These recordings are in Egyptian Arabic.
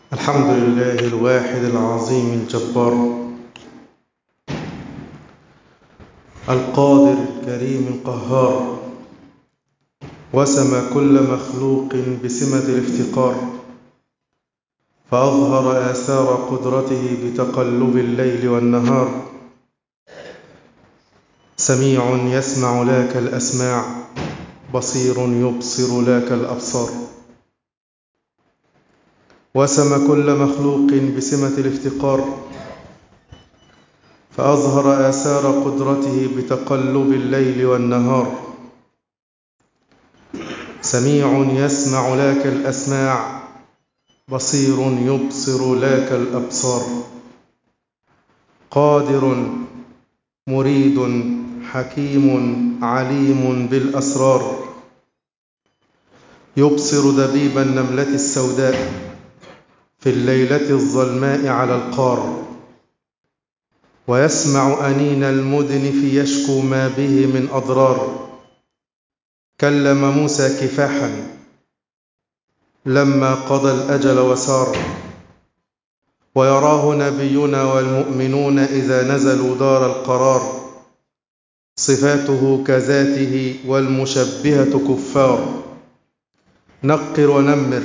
الحمد لله الواحد العظيم الجبار القادر الكريم القهار وسم كل مخلوق بسمة الافتقار فأظهر آثار قدرته بتقلب الليل والنهار سميع يسمع لك الأسماع بصير يبصر لك الأبصار وسم كل مخلوق بسمة الافتقار فأظهر آثار قدرته بتقلب الليل والنهار سميع يسمع لك الأسماع بصير يبصر لك الأبصار قادر مريد حكيم عليم بالأسرار يبصر دبيب النملة السوداء في الليلة الظلماء على القار ويسمع أنين المدن في يشكو ما به من أضرار كلم موسى كفاحا لما قضى الأجل وسار ويراه نبينا والمؤمنون إذا نزلوا دار القرار صفاته كذاته والمشبهة كفار نقر ونمر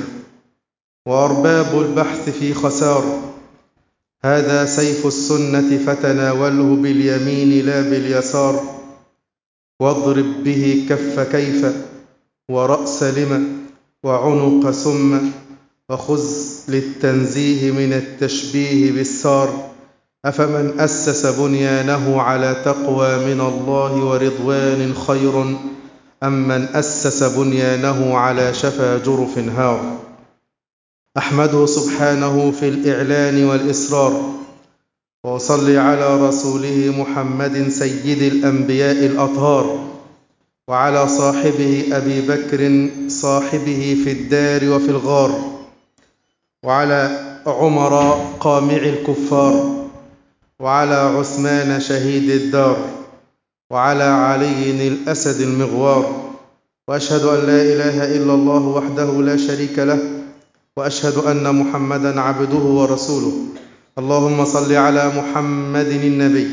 وأرباب البحث في خسار هذا سيف السنة فتناوله باليمين لا باليسار واضرب به كف كيف ورأس لم وعنق ثم وخذ للتنزيه من التشبيه بالسار أفمن أسس بنيانه على تقوى من الله ورضوان خير أم من أسس بنيانه على شفا جرف هار أحمده سبحانه في الإعلان والإسرار وأصلي على رسوله محمد سيد الأنبياء الأطهار وعلى صاحبه أبي بكر صاحبه في الدار وفي الغار وعلى عمر قامع الكفار وعلى عثمان شهيد الدار وعلى علي الأسد المغوار وأشهد أن لا إله إلا الله وحده لا شريك له واشهد ان محمدا عبده ورسوله اللهم صل على محمد النبي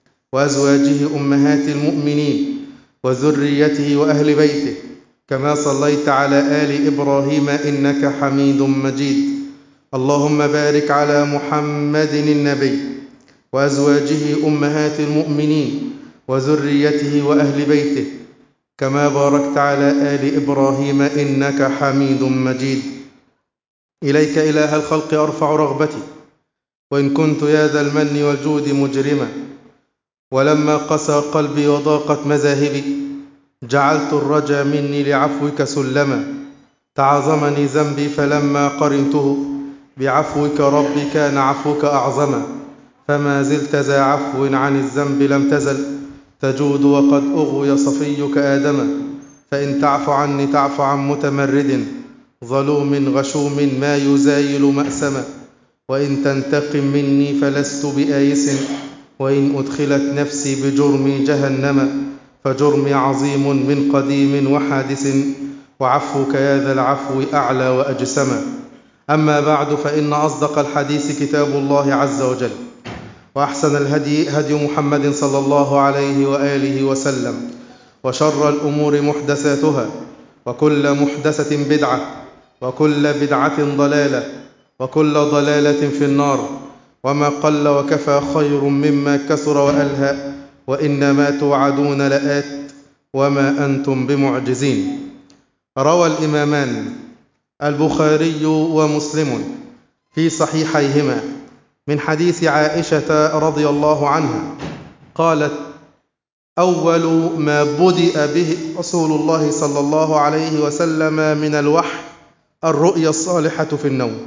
وازواجه امهات المؤمنين وذريته واهل بيته كما صليت على ال ابراهيم انك حميد مجيد اللهم بارك على محمد النبي وازواجه امهات المؤمنين وذريته واهل بيته كما باركت على ال ابراهيم انك حميد مجيد إليك إله الخلق أرفع رغبتي وإن كنت يا ذا المن والجود مجرما ولما قسى قلبي وضاقت مذاهبي جعلت الرجا مني لعفوك سلما تعظمني ذنبي فلما قرنته بعفوك ربي كان عفوك أعظما فما زلت ذا عفو عن الذنب لم تزل تجود وقد أغوي صفيك آدما فإن تعف عني تعف عن متمرد ظلوم غشوم ما يزايل مأسما وإن تنتقم مني فلست بآيس وإن أدخلت نفسي بجرمي جهنم فجرمي عظيم من قديم وحادث وعفوك يا ذا العفو أعلى وأجسما أما بعد فإن أصدق الحديث كتاب الله عز وجل وأحسن الهدي هدي محمد صلى الله عليه وآله وسلم وشر الأمور محدثاتها وكل محدثة بدعة وكل بدعة ضلالة وكل ضلالة في النار وما قل وكفى خير مما كثر وألهى وإنما توعدون لآت وما أنتم بمعجزين روى الإمامان البخاري ومسلم في صحيحيهما من حديث عائشة رضي الله عنها قالت أول ما بدأ به رسول الله صلى الله عليه وسلم من الوحي الرؤيا الصالحة في النوم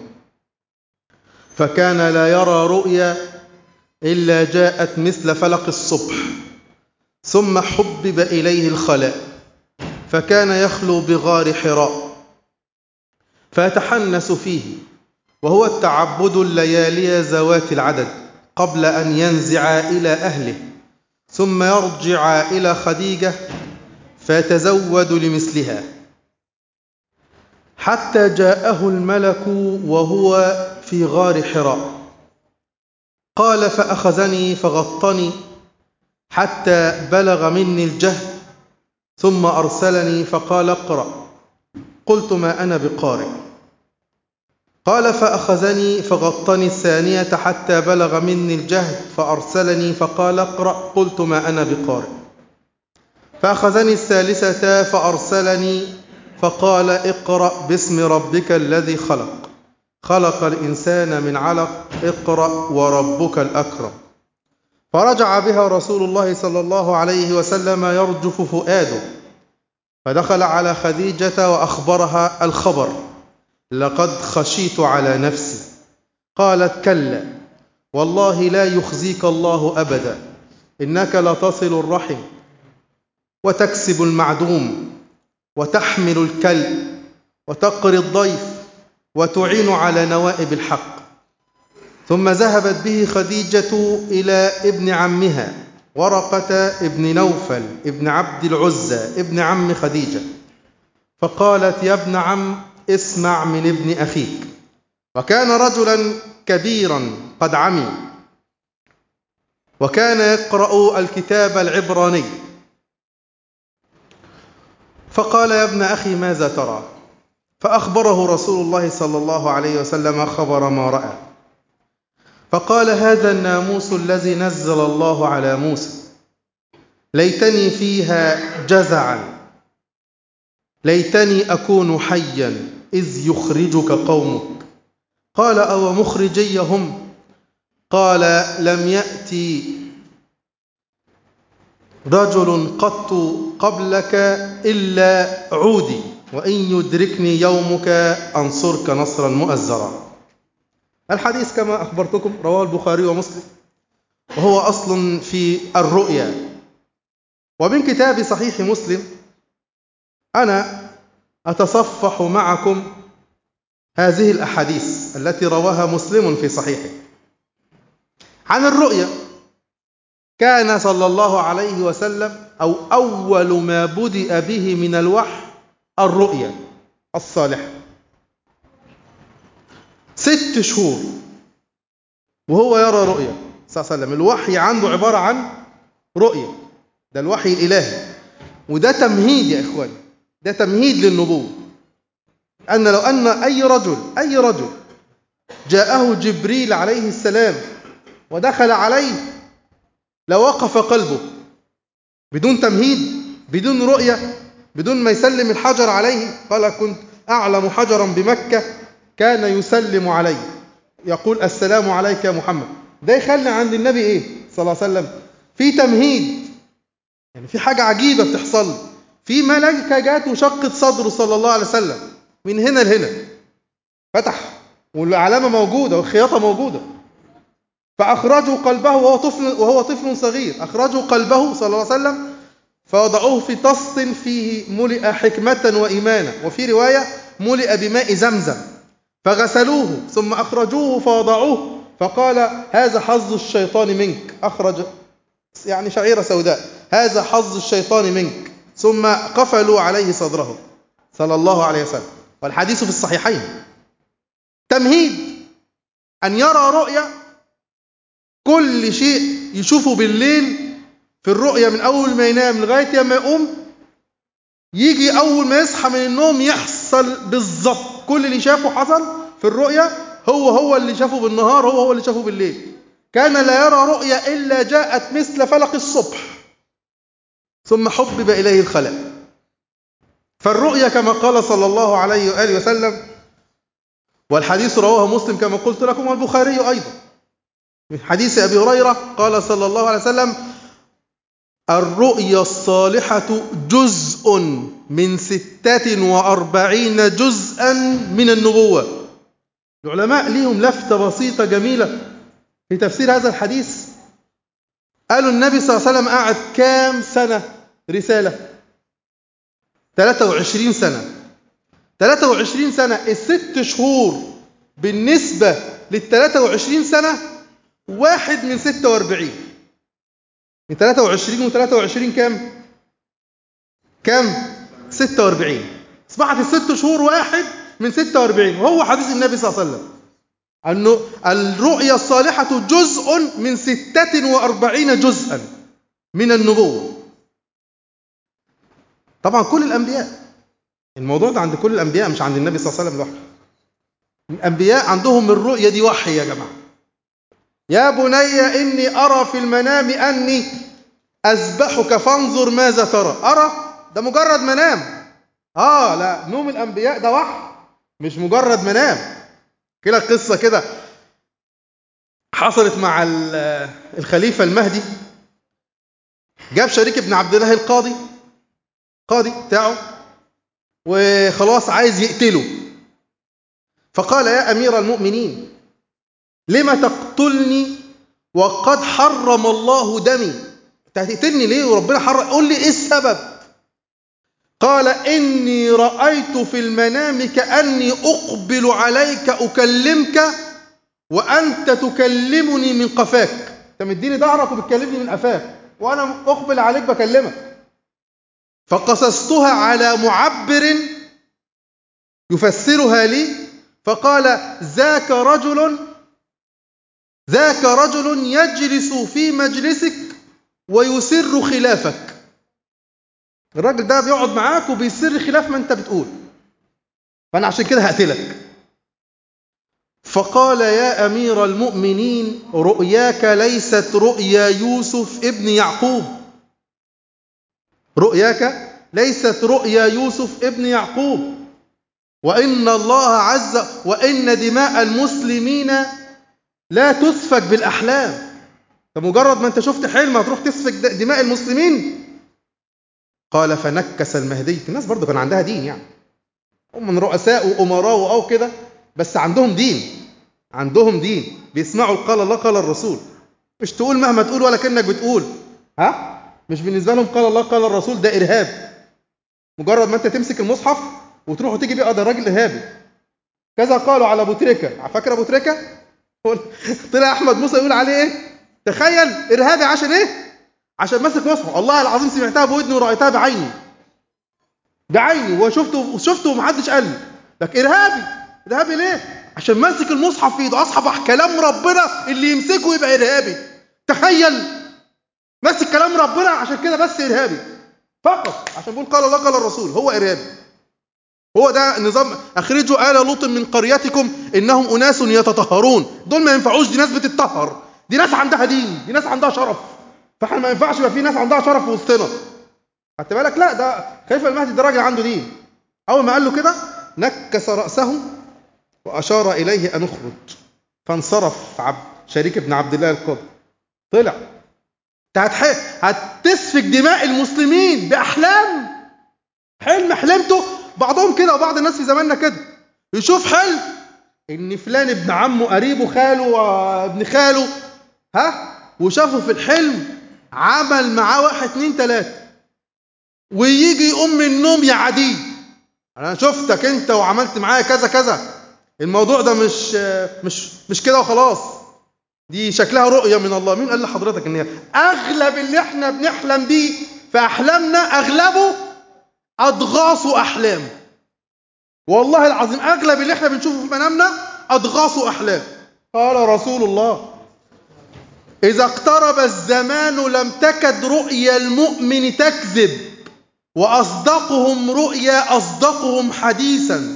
فكان لا يرى رؤيا إلا جاءت مثل فلق الصبح ثم حبب إليه الخلاء فكان يخلو بغار حراء فيتحنس فيه وهو التعبد الليالي ذوات العدد قبل أن ينزع إلى أهله ثم يرجع إلى خديجة فيتزود لمثلها حتى جاءه الملك وهو في في غار حراء قال فأخذني فغطني حتى بلغ مني الجهد ثم أرسلني فقال اقرأ قلت ما أنا بقارئ قال فأخذني فغطني الثانية حتى بلغ مني الجهد فأرسلني فقال اقرأ قلت ما أنا بقارئ فأخذني الثالثة فأرسلني فقال اقرأ باسم ربك الذي خلق خلق الإنسان من علق اقرأ وربك الأكرم فرجع بها رسول الله صلى الله عليه وسلم يرجف فؤاده فدخل على خديجة وأخبرها الخبر لقد خشيت على نفسي قالت كلا والله لا يخزيك الله أبدا إنك لتصل الرحم وتكسب المعدوم وتحمل الكلب وتقري الضيف وتعين على نوائب الحق ثم ذهبت به خديجة إلى ابن عمها ورقة ابن نوفل ابن عبد العزى ابن عم خديجة فقالت يا ابن عم اسمع من ابن أخيك وكان رجلا كبيرا قد عمي وكان يقرأ الكتاب العبراني فقال يا ابن أخي ماذا ترى فأخبره رسول الله صلى الله عليه وسلم خبر ما رأى فقال هذا الناموس الذي نزل الله على موسى ليتني فيها جزعا ليتني أكون حيا إذ يخرجك قومك قال أو مخرجي هم قال لم يأتي رجل قط قبلك إلا عودي وإن يدركني يومك أنصرك نصرا مؤزرا الحديث كما أخبرتكم رواه البخاري ومسلم وهو أصل في الرؤيا ومن كتاب صحيح مسلم أنا أتصفح معكم هذه الأحاديث التي رواها مسلم في صحيحه عن الرؤيا كان صلى الله عليه وسلم أو أول ما بدأ به من الوحي الرؤيا الصالحة ست شهور وهو يرى رؤيا صلى الله عليه وسلم الوحي عنده عبارة عن رؤيا ده الوحي الإلهي وده تمهيد يا إخواني ده تمهيد للنبوة أن لو أن أي رجل أي رجل جاءه جبريل عليه السلام ودخل عليه لوقف قلبه بدون تمهيد بدون رؤية بدون ما يسلم الحجر عليه قال كنت أعلم حجرا بمكة كان يسلم علي يقول السلام عليك يا محمد ده يخلي عند النبي إيه صلى الله عليه وسلم في تمهيد يعني في حاجة عجيبة بتحصل في ملائكة جات وشقت صدره صلى الله عليه وسلم من هنا لهنا فتح والعلامة موجودة والخياطة موجودة فأخرجوا قلبه وهو طفل وهو طفل صغير أخرجوا قلبه صلى الله عليه وسلم فوضعوه في طست فيه ملئ حكمة وإيمانا وفي رواية ملئ بماء زمزم فغسلوه ثم أخرجوه فوضعوه فقال هذا حظ الشيطان منك أخرج يعني شعيرة سوداء هذا حظ الشيطان منك ثم قفلوا عليه صدره صلى الله عليه وسلم والحديث في الصحيحين تمهيد أن يرى رؤيا كل شيء يشوفه بالليل في الرؤيا من أول ما ينام لغاية ما يقوم يجي أول ما يصحى من النوم يحصل بالظبط كل اللي شافه حصل في الرؤيا هو هو اللي شافه بالنهار هو هو اللي شافه بالليل كان لا يرى رؤيا إلا جاءت مثل فلق الصبح ثم حبب إليه الخلق فالرؤيا كما قال صلى الله عليه وآله وسلم والحديث رواه مسلم كما قلت لكم والبخاري أيضا من حديث أبي هريرة قال صلى الله عليه وسلم الرؤيا الصالحة جزء من ستة وأربعين جزءا من النبوة العلماء ليهم لفتة بسيطة جميلة في تفسير هذا الحديث قالوا النبي صلى الله عليه وسلم قعد كام سنة رسالة 23 سنة 23 سنة الست شهور بالنسبة لل 23 سنة واحد من 46 من 23 و 23 كام؟ كام؟ 46 اصبحت الست شهور واحد من 46 وهو حديث النبي صلى الله عليه وسلم أنه الرؤيا الصالحة جزء من ستة وأربعين جزءا من النبوة طبعا كل الأنبياء الموضوع ده عند كل الأنبياء مش عند النبي صلى الله عليه وسلم لوحده الأنبياء عندهم الرؤية دي وحي يا جماعة يا بني إني أرى في المنام أني أذبحك فانظر ماذا ترى أرى ده مجرد منام آه لا نوم الأنبياء ده وحي مش مجرد منام كده قصة كده حصلت مع الخليفة المهدي جاب شريك ابن عبد الله القاضي قاضي بتاعه وخلاص عايز يقتله فقال يا أمير المؤمنين لم تقتلني وقد حرم الله دمي انت هتقتلني ليه وربنا حرم قول لي ايه السبب قال اني رايت في المنام كاني اقبل عليك اكلمك وانت تكلمني من قفاك انت مديني ظهرك وبتكلمني من قفاك وانا اقبل عليك بكلمك فقصصتها على معبر يفسرها لي فقال ذاك رجل ذاك رجل يجلس في مجلسك ويسر خلافك الراجل ده بيقعد معاك وبيسر خلاف ما انت بتقول فانا عشان كده هقتلك فقال يا امير المؤمنين رؤياك ليست رؤيا يوسف ابن يعقوب رؤياك ليست رؤيا يوسف ابن يعقوب وان الله عز وان دماء المسلمين لا تسفك بالأحلام فمجرد ما أنت شفت حلم هتروح تسفك دماء المسلمين قال فنكس المهدي الناس برضو كان عندها دين يعني هم من رؤساء وأمراء أو كده بس عندهم دين عندهم دين بيسمعوا قال الله قال الرسول مش تقول مهما تقول ولا كأنك بتقول ها مش بالنسبة لهم قال الله قال الرسول ده إرهاب مجرد ما أنت تمسك المصحف وتروح وتيجي بيه ده راجل إرهابي كذا قالوا على أبو تريكة فاكر أبو تريكة طلع احمد موسى يقول عليه ايه تخيل ارهابي عشان ايه عشان ماسك مصحف الله العظيم سمعتها بودني ورايتها بعيني بعيني وشفته وشفته ومحدش قال لي لكن ارهابي ارهابي ليه عشان ماسك المصحف في ايده اصحف كلام ربنا اللي يمسكه يبقى ارهابي تخيل ماسك كلام ربنا عشان كده بس ارهابي فقط عشان بيقول قال الله قال الرسول هو ارهابي هو ده نظام اخرجوا آل لوط من قريتكم انهم اناس يتطهرون دول ما ينفعوش دي ناس بتتطهر دي ناس عندها دين دي ناس عندها شرف فاحنا ما ينفعش يبقى في ناس عندها شرف في وسطنا خدت بالك لا ده خليفه المهدي ده راجل عنده دين اول ما قال له كده نكس راسه واشار اليه ان اخرج فانصرف عبد شريك ابن عبد الله القاضي طلع انت هتسفك دماء المسلمين باحلام حلم حلمته بعضهم كده وبعض الناس في زماننا كده يشوف حلم ان فلان ابن عمه قريبه خاله ابن خاله ها وشافه في الحلم عمل معاه واحد اتنين تلاته ويجي يقوم من النوم يعاديه انا شفتك انت وعملت معايا كذا كذا الموضوع ده مش مش مش كده وخلاص دي شكلها رؤيه من الله مين قال لحضرتك ان هي اغلب اللي احنا بنحلم بيه في احلامنا اغلبه أضغاص أحلام والله العظيم أغلب اللي احنا بنشوفه في منامنا أضغاص أحلام قال رسول الله إذا اقترب الزمان لم تكد رؤيا المؤمن تكذب وأصدقهم رؤيا أصدقهم حديثا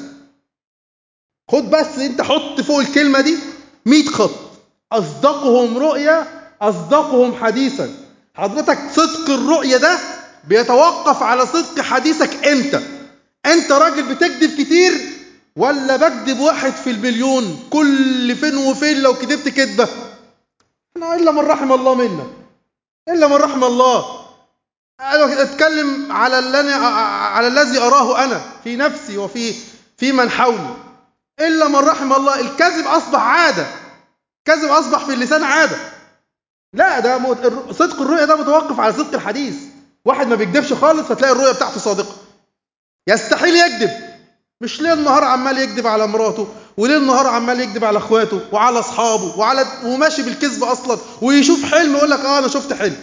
خد بس انت حط فوق الكلمة دي 100 خط أصدقهم رؤيا أصدقهم حديثا حضرتك صدق الرؤية ده بيتوقف على صدق حديثك انت انت راجل بتكذب كتير ولا بكذب واحد في المليون كل فين وفين لو كذبت كذبة انا الا من رحم الله منا الا من رحم الله انا اتكلم على اللي على الذي اراه انا في نفسي وفي في من حولي الا من رحم الله الكذب اصبح عاده كذب اصبح في اللسان عاده لا ده صدق الرؤيا ده متوقف على صدق الحديث واحد ما بيكذبش خالص فتلاقي الرؤيه بتاعته صادقه يستحيل يكذب مش ليل نهار عمال يكذب على مراته وليل نهار عمال يكذب على اخواته وعلى اصحابه وعلى وماشي بالكذب اصلا ويشوف حلم يقول لك اه انا شفت حلم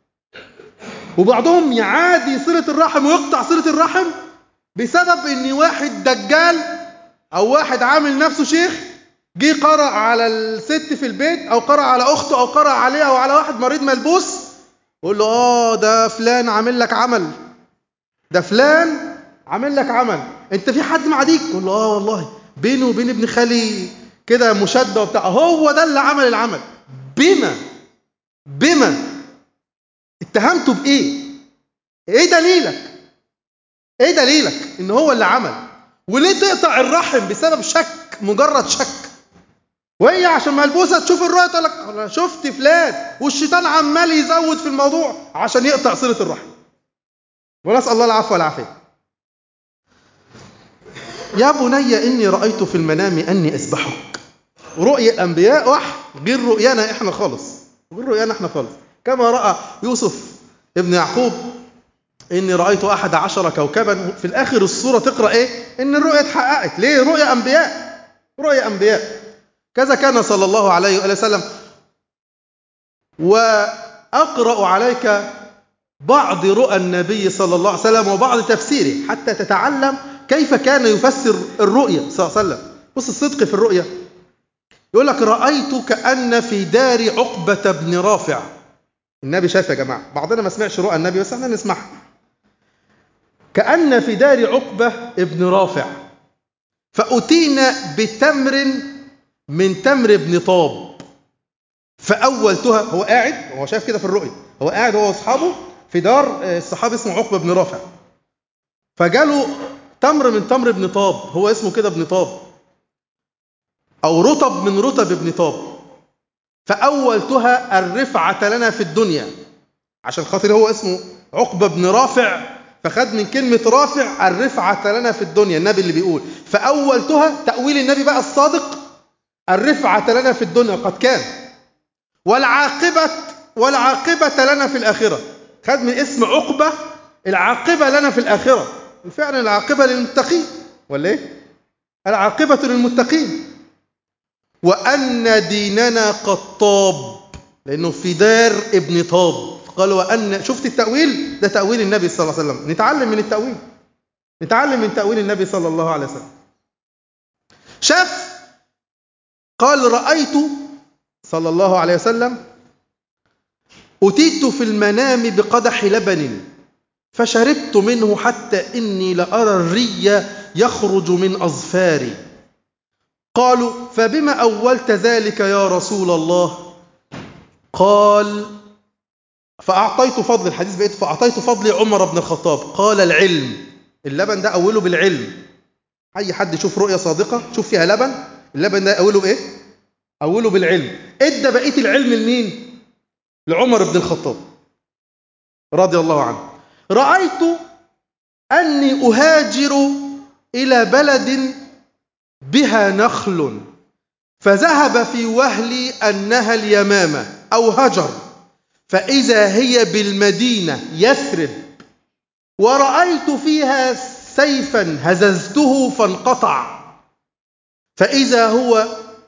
وبعضهم يعادي صله الرحم ويقطع صله الرحم بسبب ان واحد دجال او واحد عامل نفسه شيخ جه قرأ على الست في البيت أو قرأ على أخته أو قرأ عليها أو على واحد مريض ملبوس يقول له آه ده فلان عامل لك عمل ده فلان عامل لك عمل أنت في حد معديك يقول له آه والله بينه وبين ابن خالي كده مشادة وبتاع هو ده اللي عمل العمل بما بما اتهمته بإيه؟ إيه دليلك؟ إيه دليلك إن هو اللي عمل؟ وليه تقطع الرحم بسبب شك مجرد شك؟ وهي عشان ملبوسه تشوف الرؤيا تقول لك انا شفت فلان والشيطان عمال يزود في الموضوع عشان يقطع صله الرحم. ونسال الله العفو والعافيه. يا بني اني رايت في المنام اني اذبحك. رؤيا الانبياء وحي غير رؤيانا احنا خالص. غير رؤيانا احنا خالص. كما راى يوسف ابن يعقوب اني رايت احد عشر كوكبا في الاخر الصوره تقرا ايه؟ ان الرؤيا اتحققت، ليه؟ رؤيا انبياء. رؤيا انبياء. كذا كان صلى الله عليه وآله وسلم وأقرأ عليك بعض رؤى النبي صلى الله عليه وسلم وبعض تفسيره حتى تتعلم كيف كان يفسر الرؤيا صلى الله عليه وسلم بص الصدق في الرؤيا يقول لك رأيت كأن في دار عقبة بن رافع النبي شاف يا جماعة بعضنا ما سمعش رؤى النبي بس احنا نسمعها كأن في دار عقبة ابن رافع فأتينا بتمر من تمر بن طاب فأولتها هو قاعد هو شايف كده في الرؤيا هو قاعد هو واصحابه في دار الصحابي اسمه عقبة بن رافع فجاله تمر من تمر ابن طاب هو اسمه كده ابن طاب أو رطب من رطب ابن طاب فأولتها الرفعة لنا في الدنيا عشان خاطر هو اسمه عقبة بن رافع فخد من كلمة رافع الرفعة لنا في الدنيا النبي اللي بيقول فأولتها تأويل النبي بقى الصادق الرفعة لنا في الدنيا قد كان والعاقبة والعاقبة لنا في الآخرة خد من اسم عقبة العاقبة لنا في الآخرة فعلا العاقبة للمتقين ولا إيه؟ العاقبة للمتقين وأن ديننا قد طاب لأنه في دار ابن طاب قال وأن شفت التأويل ده تأويل النبي صلى الله عليه وسلم نتعلم من التأويل نتعلم من تأويل النبي صلى الله عليه وسلم شاف قال رأيت صلى الله عليه وسلم أتيت في المنام بقدح لبن فشربت منه حتى إني لأرى الري يخرج من أظفاري قالوا فبما أولت ذلك يا رسول الله قال فأعطيت فضل الحديث بقيت فأعطيت فضل عمر بن الخطاب قال العلم اللبن ده أوله بالعلم أي حد يشوف رؤية صادقة شوف فيها لبن اللبن ده أوله بإيه؟ أوله بالعلم إدى بقية العلم لمين؟ لعمر بن الخطاب رضي الله عنه رأيت أني أهاجر إلى بلد بها نخل فذهب في وهلي أنها اليمامة أو هجر فإذا هي بالمدينة يثرب ورأيت فيها سيفا هززته فانقطع فإذا هو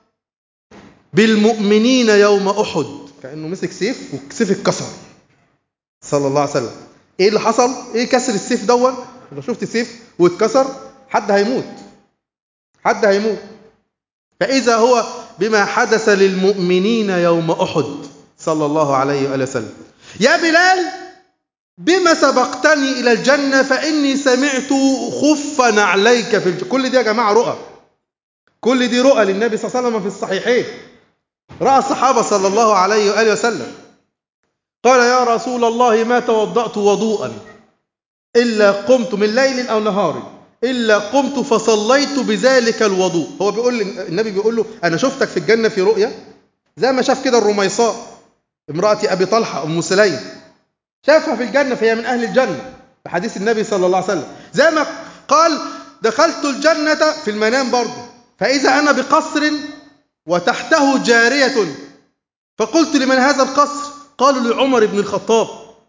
بالمؤمنين يوم أحد كأنه مسك سيف والسيف اتكسر صلى الله عليه وسلم ايه اللي حصل ايه كسر السيف دون لو شفت سيف واتكسر حد هيموت حد هيموت فإذا هو بما حدث للمؤمنين يوم أحد صلى الله عليه وآله وسلم يا بلال بما سبقتني إلى الجنة فإني سمعت خفا عليك في الجنة كل دي يا جماعة رؤى كل دي رؤى للنبي صلى الله عليه وسلم في الصحيحين رأى الصحابة صلى الله عليه وآله وسلم قال يا رسول الله ما توضأت وضوءا إلا قمت من ليل أو نهار إلا قمت فصليت بذلك الوضوء هو بيقول النبي بيقول له أنا شفتك في الجنة في رؤيا زي ما شاف كده الرميصاء امرأة أبي طلحة أم سليم شافها في الجنة فهي من أهل الجنة بحديث النبي صلى الله عليه وسلم زي ما قال دخلت الجنة في المنام برضه فإذا أنا بقصر وتحته جارية فقلت لمن هذا القصر قالوا لعمر بن الخطاب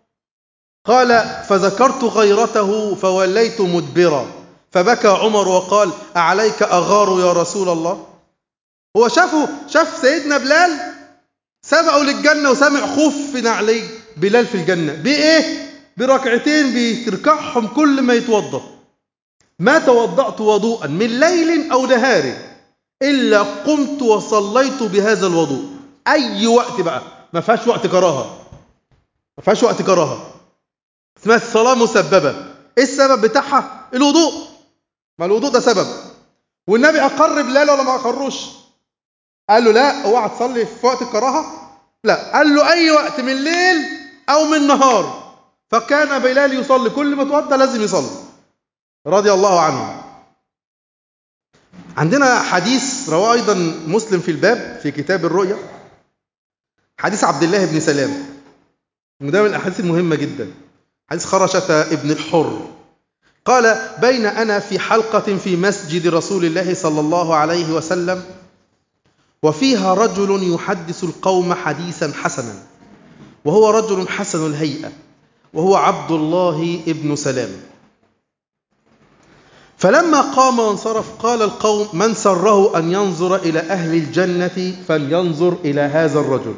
قال فذكرت غيرته فوليت مدبرا فبكى عمر وقال أعليك أغار يا رسول الله هو شافه شاف سيدنا بلال سبقوا للجنة وسمع خوف نعلي بلال في الجنة بإيه؟ بركعتين بيركعهم كل ما يتوضأ ما توضأت وضوءا من ليل أو نهار إلا قمت وصليت بهذا الوضوء أي وقت بقى ما فيهاش وقت كراهة ما فيهاش وقت كراهة اسمها الصلاة مسببة إيه السبب بتاعها الوضوء ما الوضوء ده سبب والنبي أقر بلال ولا ما أقروش قال له لا اوعى تصلي في وقت الكراهة لا قال له أي وقت من الليل أو من نهار فكان بلال يصلي كل ما توضى لازم يصلي رضي الله عنه عندنا حديث رواه أيضا مسلم في الباب في كتاب الرؤيا حديث عبد الله بن سلام وده من الأحاديث المهمة جدا حديث خرشة ابن الحر قال بين أنا في حلقة في مسجد رسول الله صلى الله عليه وسلم وفيها رجل يحدث القوم حديثا حسنا وهو رجل حسن الهيئة وهو عبد الله ابن سلام فلما قام وانصرف قال القوم من سره أن ينظر إلى أهل الجنة فلينظر إلى هذا الرجل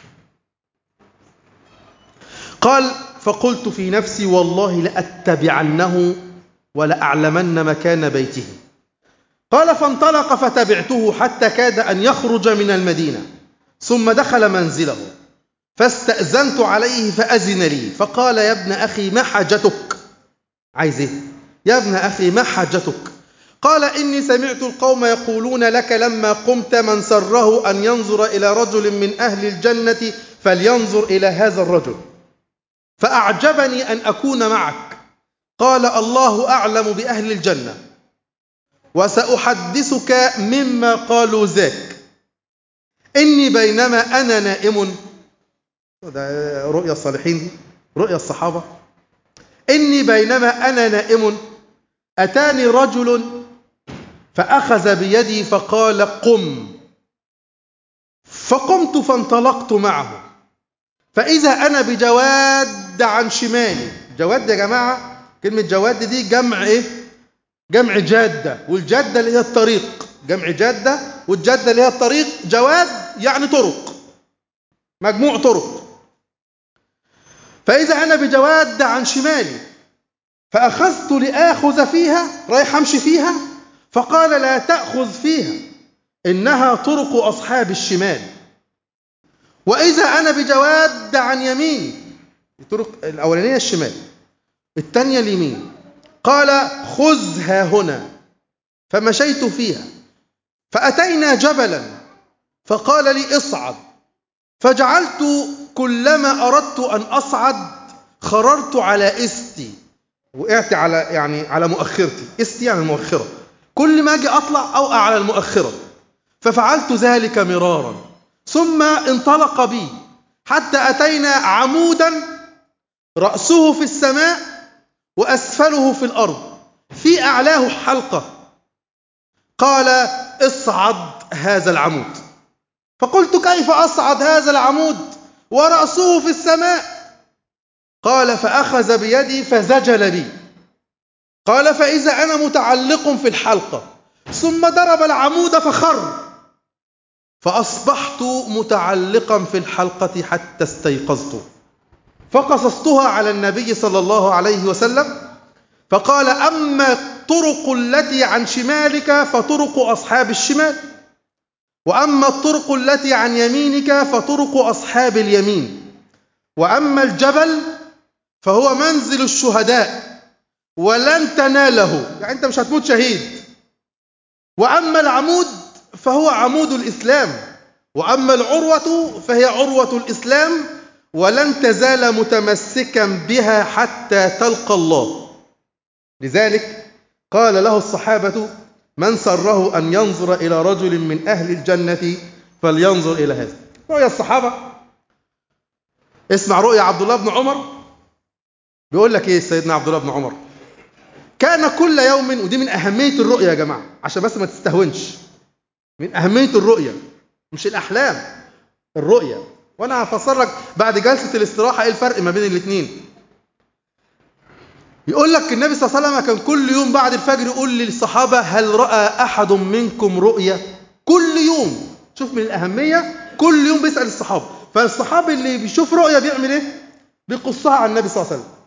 قال فقلت في نفسي والله لأتبعنه ولأعلمن مكان بيته قال فانطلق فتبعته حتى كاد أن يخرج من المدينة ثم دخل منزله فاستأذنت عليه فأذن لي فقال يا ابن أخي ما حاجتك عايز ايه يا ابن أخي ما حاجتك قال إني سمعت القوم يقولون لك لما قمت من سره أن ينظر إلى رجل من أهل الجنة فلينظر إلى هذا الرجل فأعجبني أن أكون معك قال الله أعلم بأهل الجنة وسأحدثك مما قالوا ذاك إني بينما أنا نائم ده رؤيا الصالحين دي رؤيا الصحابة إني بينما أنا نائم أتاني رجل فأخذ بيدي فقال قم فقمت فانطلقت معه فإذا أنا بجواد عن شمالي جواد يا جماعة كلمة جواد دي جمع إيه؟ جمع جادة والجادة اللي هي الطريق جمع جادة والجادة اللي هي الطريق جواد يعني طرق مجموع طرق فإذا أنا بجواد عن شمالي فأخذت لآخذ فيها رايح أمشي فيها فقال لا تأخذ فيها إنها طرق أصحاب الشمال وإذا أنا بجواد عن يميني الطرق الأولانية الشمال الثانية اليمين قال خذها هنا فمشيت فيها فأتينا جبلا فقال لي اصعد فجعلت كلما أردت أن أصعد خررت على استي وقعت على يعني على مؤخرتي استي يعني المؤخرة كل ما أجي أطلع أوقع على المؤخرة ففعلت ذلك مرارا ثم انطلق بي حتى أتينا عمودا رأسه في السماء وأسفله في الأرض في أعلاه حلقة قال اصعد هذا العمود فقلت كيف أصعد هذا العمود ورأسه في السماء قال فأخذ بيدي فزجل بي قال فإذا أنا متعلق في الحلقة ثم ضرب العمود فخر فأصبحت متعلقا في الحلقة حتى استيقظت فقصصتها على النبي صلى الله عليه وسلم فقال أما الطرق التي عن شمالك فطرق أصحاب الشمال وأما الطرق التي عن يمينك فطرق أصحاب اليمين وأما الجبل فهو منزل الشهداء ولن تناله يعني أنت مش هتموت شهيد وأما العمود فهو عمود الإسلام وأما العروة فهي عروة الإسلام ولن تزال متمسكا بها حتى تلقى الله لذلك قال له الصحابة من سره أن ينظر إلى رجل من أهل الجنة فلينظر إلى هذا رؤيا الصحابة اسمع رؤيا عبد الله بن عمر بيقول لك إيه سيدنا عبد الله بن عمر كان كل يوم ودي من أهمية الرؤيا يا جماعة عشان بس ما تستهونش من أهمية الرؤيا مش الأحلام الرؤيا وأنا هفسر لك بعد جلسة الاستراحة إيه الفرق ما بين الاثنين يقول لك النبي صلى الله عليه وسلم كان كل يوم بعد الفجر يقول للصحابة هل رأى أحد منكم رؤيا كل يوم شوف من الأهمية كل يوم بيسأل الصحابة فالصحابي اللي بيشوف رؤيا بيعمل إيه بيقصها على النبي صلى الله عليه وسلم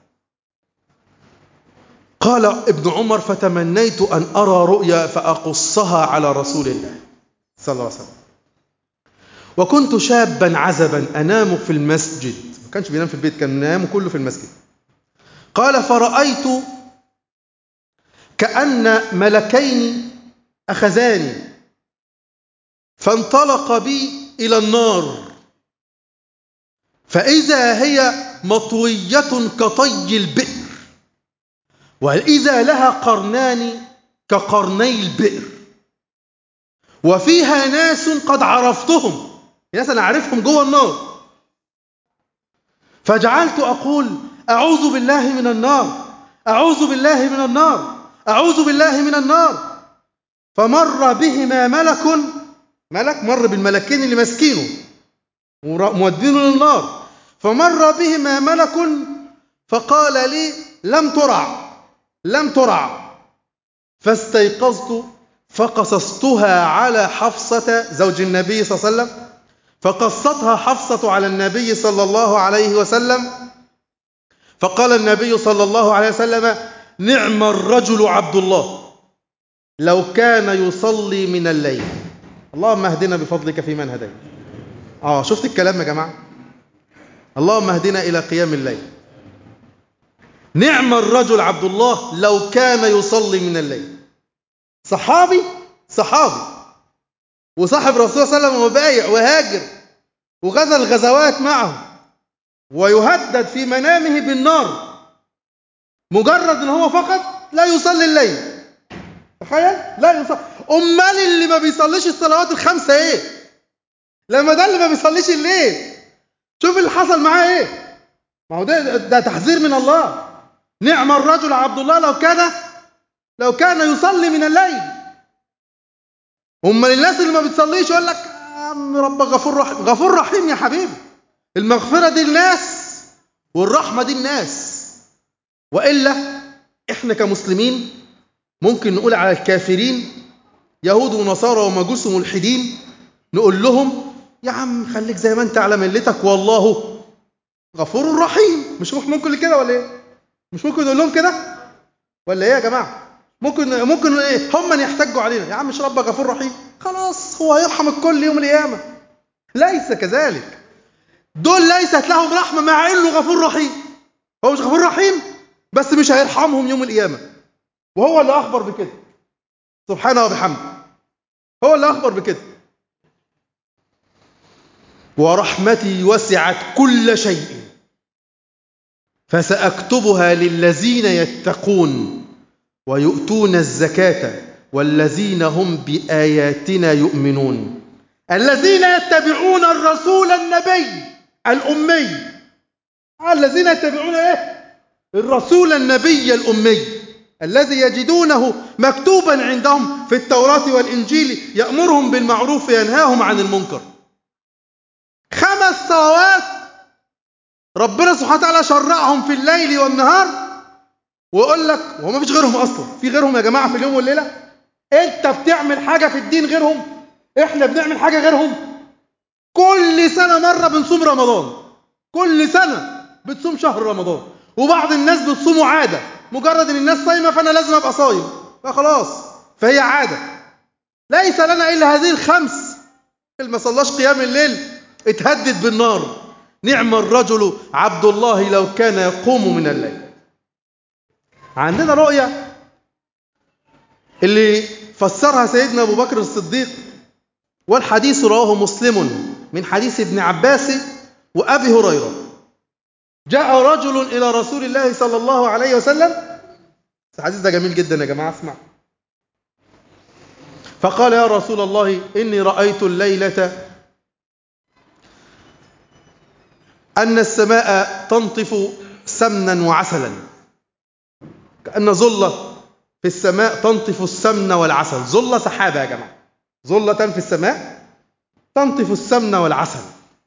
قال ابن عمر فتمنيت أن أرى رؤيا فأقصها على رسول الله صلى الله عليه وسلم وكنت شابا عزبا أنام في المسجد ما كانش بينام في البيت كان ينام كله في المسجد قال فرأيت كأن ملكين أخذاني فانطلق بي إلى النار فإذا هي مطوية كطي البئر وإذا لها قرنان كقرني البئر وفيها ناس قد عرفتهم ناس أنا أعرفهم جوه النار فجعلت أقول أعوذ بالله من النار أعوذ بالله من النار أعوذ بالله من النار فمر بهما ملك ملك مر بالملكين اللي ماسكينه ومودينه للنار فمر بهما ملك فقال لي لم ترع لم ترع فاستيقظت فقصصتها على حفصة زوج النبي صلى الله عليه وسلم فقصتها حفصة على النبي صلى الله عليه وسلم فقال النبي صلى الله عليه وسلم نعم الرجل عبد الله لو كان يصلي من الليل اللهم اهدنا بفضلك في من هديت اه شفت الكلام يا جماعه اللهم اهدنا الى قيام الليل نعم الرجل عبد الله لو كان يصلي من الليل صحابي صحابي وصاحب رسول صلى الله عليه وسلم وبايع وهاجر وغزا الغزوات معه ويهدد في منامه بالنار مجرد ان هو فقط لا يصلي الليل تخيل لا يصلي امال اللي ما بيصليش الصلوات الخمسه ايه لما ده اللي ما بيصليش الليل شوف اللي حصل معاه ايه ما هو ده ده تحذير من الله نعم الرجل عبد الله لو كان لو كان يصلي من الليل امال الناس اللي ما بتصليش يقول لك يا عم ربك غفور رحيم غفور رحيم يا حبيبي المغفره دي الناس والرحمه دي الناس والا احنا كمسلمين ممكن نقول على الكافرين يهود ونصارى ومجوس وملحدين نقول لهم يا عم خليك زي ما انت على ملتك والله غفور رحيم مش ممكن كده ولا ايه مش ممكن نقول لهم كده ولا ايه يا جماعه ممكن ممكن ايه هم اللي يحتجوا علينا يا عم مش ربك غفور رحيم خلاص هو هيرحم الكل يوم القيامه ليس كذلك دول ليست لهم رحمه مع انه غفور رحيم هو مش غفور رحيم بس مش هيرحمهم يوم القيامه وهو اللي اخبر بكده سبحانه وبحمده هو اللي اخبر بكده ورحمتي وسعت كل شيء فساكتبها للذين يتقون ويؤتون الزكاه والذين هم باياتنا يؤمنون الذين يتبعون الرسول النبي الامي الذين يتبعون ايه الرسول النبي الامي الذي يجدونه مكتوبا عندهم في التوراه والانجيل يامرهم بالمعروف وينهاهم عن المنكر خمس صلوات ربنا سبحانه وتعالى شرعهم في الليل والنهار ويقول لك وهو ما فيش غيرهم اصلا في غيرهم يا جماعه في اليوم والليله انت بتعمل حاجه في الدين غيرهم احنا بنعمل حاجه غيرهم كل سنه مره بنصوم رمضان كل سنه بتصوم شهر رمضان وبعض الناس بتصوموا عاده مجرد ان الناس صايمه فانا لازم ابقى صايم فخلاص فهي عاده ليس لنا الا هذه الخمس اللي ما صلاش قيام الليل اتهدد بالنار نعم الرجل عبد الله لو كان يقوم من الليل عندنا رؤية اللي فسرها سيدنا أبو بكر الصديق والحديث رواه مسلم من حديث ابن عباس وأبي هريرة جاء رجل إلى رسول الله صلى الله عليه وسلم الحديث ده جميل جدا يا جماعة اسمع فقال يا رسول الله إني رأيت الليلة أن السماء تنطف سمنا وعسلا كأن ظلة في السماء تنطف السمن والعسل ظلة سحابة يا جماعة ظلة في السماء تنطف السمن والعسل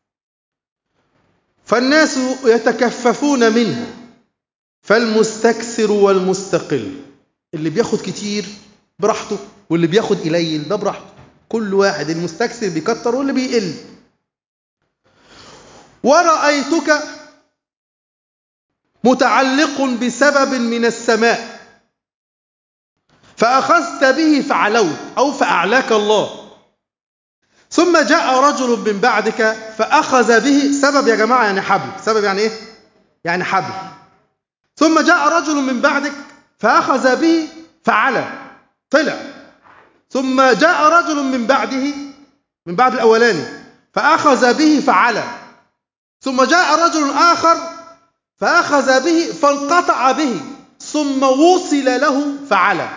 فالناس يتكففون منها فالمستكثر والمستقل اللي بياخد كتير براحته واللي بياخد قليل ده براحته كل واحد المستكثر بيكتر واللي بيقل ورأيتك متعلق بسبب من السماء فأخذت به فعلوت أو فأعلاك الله ثم جاء رجل من بعدك فأخذ به سبب يا جماعة يعني حبل سبب يعني إيه؟ يعني حبل ثم جاء رجل من بعدك فأخذ به فعلى طلع ثم جاء رجل من بعده من بعد الأولاني فأخذ به فعلى ثم جاء رجل آخر فأخذ به فانقطع به ثم وصل له فعلى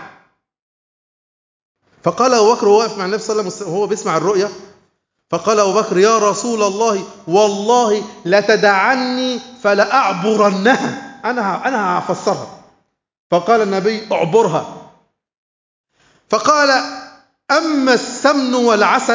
فقال أبو بكر وهو واقف مع النبي صلى الله عليه وسلم وهو بيسمع الرؤيا فقال أبو بكر يا رسول الله والله لتدعني فلأعبرنها أنا أنا هفسرها فقال النبي اعبرها فقال أما السمن والعسل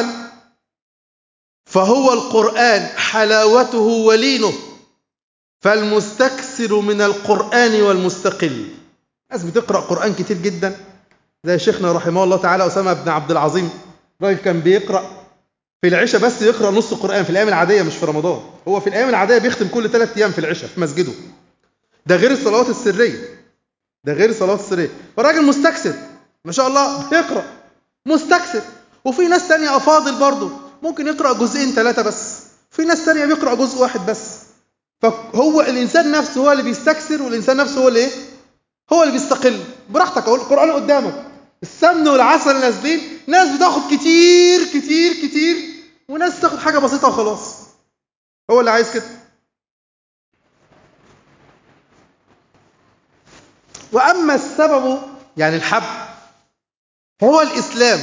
فهو القرآن حلاوته ولينه فالمستكثر من القرآن والمستقل ناس بتقرأ قرآن كتير جدا زي شيخنا رحمه الله تعالى أسامة بن عبد العظيم راجل كان بيقرأ في العشاء بس يقرأ نص القرآن في الأيام العادية مش في رمضان هو في الأيام العادية بيختم كل ثلاث أيام في العشاء في مسجده ده غير الصلوات السرية ده غير الصلوات السرية فالراجل مستكثر ما شاء الله بيقرأ مستكثر وفي ناس تانية أفاضل برضه ممكن يقرأ جزئين ثلاثة بس في ناس تانية بيقرأ جزء واحد بس فهو الإنسان نفسه هو اللي بيستكثر والإنسان نفسه هو اللي إيه؟ هو اللي بيستقل براحتك أقول القرآن قدامك السمن والعسل نازلين ناس بتاخد كتير كتير كتير وناس تاخد حاجة بسيطة وخلاص هو اللي عايز كده وأما السبب يعني الحب هو الإسلام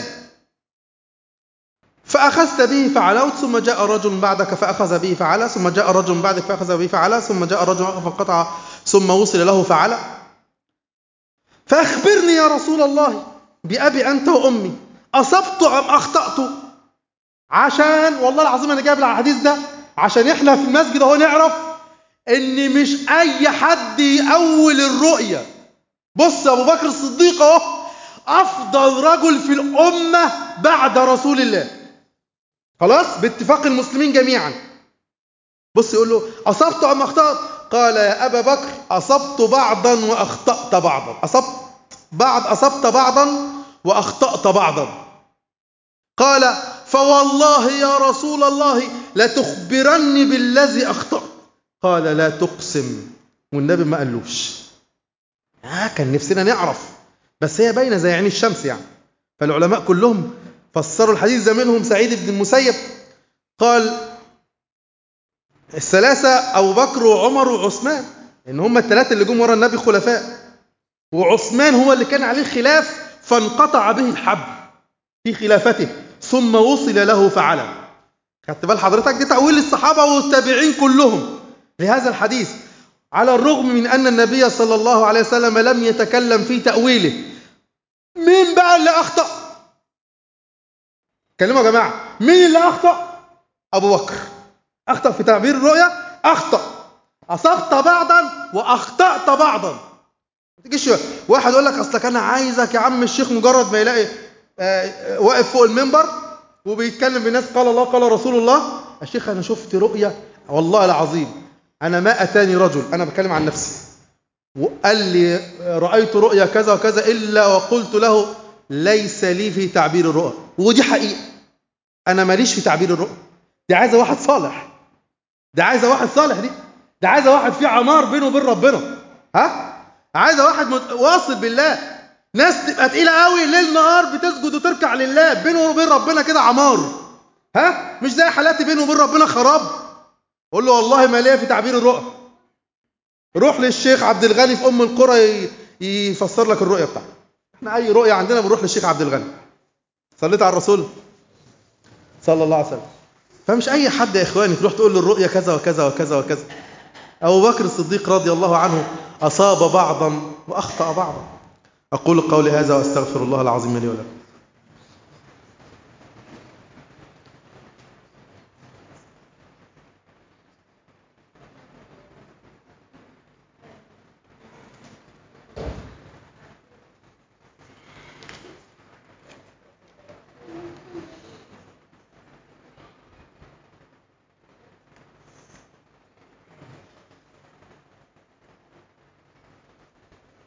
فأخذت به فعلوت ثم جاء رجل بعدك فأخذ به فعلى ثم جاء رجل بعدك فأخذ به فعلى ثم جاء رجل فانقطع ثم وصل له فعلى فأخبرني يا رسول الله بأبي أنت وأمي أصبت أم أخطأت عشان والله العظيم أنا جايب الحديث ده عشان إحنا في المسجد أهو نعرف إن مش أي حد يأول الرؤية بص يا أبو بكر الصديق أهو أفضل رجل في الأمة بعد رسول الله خلاص باتفاق المسلمين جميعا بص يقول له أصبت أم أخطأت قال يا أبا بكر أصبت بعضا وأخطأت بعضا أصبت بعض أصبت بعضا وأخطأت بعضا قال فوالله يا رسول الله لتخبرني بالذي أخطأت قال لا تقسم والنبي ما قالوش آه كان نفسنا نعرف بس هي باينة زي عين الشمس يعني فالعلماء كلهم فسروا الحديث ده منهم سعيد بن المسيب قال الثلاثة أبو بكر وعمر وعثمان إن هم الثلاثة اللي جم ورا النبي خلفاء وعثمان هو اللي كان عليه خلاف فانقطع به الحبل في خلافته ثم وصل له فعلا خدت بال حضرتك دي تأويل الصحابة والتابعين كلهم لهذا الحديث على الرغم من أن النبي صلى الله عليه وسلم لم يتكلم في تأويله مين بقى اللي أخطأ كلموا يا جماعة مين اللي أخطأ أبو بكر أخطأ في تعبير الرؤيا أخطأ أصبت بعضا وأخطأت بعضا ما تجيش واحد يقول لك أصلك أنا عايزك يا عم الشيخ مجرد ما يلاقي آه واقف فوق المنبر وبيتكلم بالناس قال الله قال رسول الله يا شيخ أنا شفت رؤيا والله العظيم أنا ما أتاني رجل أنا بتكلم عن نفسي وقال لي رأيت رؤيا كذا وكذا إلا وقلت له ليس لي في تعبير الرؤى ودي حقيقة أنا ماليش في تعبير الرؤى دي عايزة واحد صالح دي عايزة واحد صالح دي دي عايزة واحد فيه عمار بينه وبين ربنا ها عايزة واحد واصل بالله ناس تبقى تقيلة قوي ليل نهار بتسجد وتركع لله بينه وبين ربنا كده عمار ها مش زي حالاتي بينه وبين ربنا خراب قول له والله ما ليا في تعبير الرؤى روح للشيخ عبد الغني في ام القرى يفسر لك الرؤيه بتاعته احنا اي رؤيه عندنا بنروح للشيخ عبد الغني صليت على الرسول صلى الله عليه وسلم فمش اي حد يا اخواني تروح تقول له الرؤيه كذا وكذا وكذا وكذا ابو بكر الصديق رضي الله عنه اصاب بعضا واخطا بعضا اقول قولي هذا واستغفر الله العظيم لي ولكم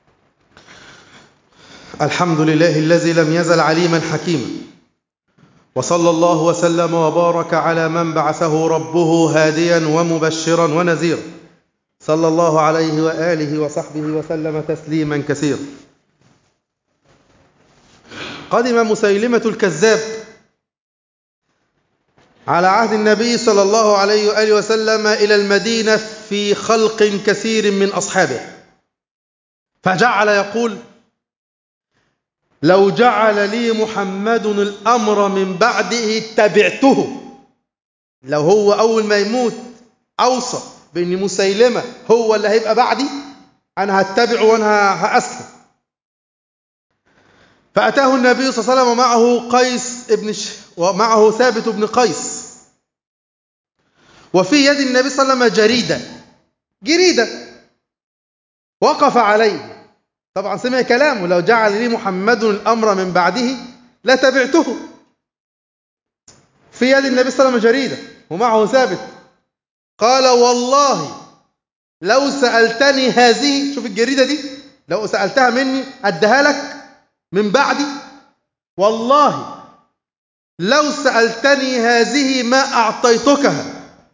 الحمد لله الذي لم يزل عليما حكيما وصلى الله وسلم وبارك على من بعثه ربه هاديا ومبشرا ونذيرا صلى الله عليه واله وصحبه وسلم تسليما كثيرا قدم مسيلمه الكذاب على عهد النبي صلى الله عليه واله وسلم الى المدينه في خلق كثير من اصحابه فجعل يقول لو جعل لي محمد الامر من بعده تبعته لو هو اول ما يموت اوصى بان مسيلمه هو اللي هيبقى بعدي انا هتبعه وانا هاسلم فاتاه النبي صلى الله عليه وسلم ومعه قيس ابن ش... ومعه ثابت بن قيس وفي يد النبي صلى الله عليه وسلم جريده جريده وقف عليه طبعا سمع كلامه لو جعل لي محمد الامر من بعده لتبعته في يد النبي صلى الله عليه وسلم جريده ومعه ثابت قال والله لو سالتني هذه شوف الجريده دي لو سالتها مني اديها لك من بعدي والله لو سالتني هذه ما اعطيتكها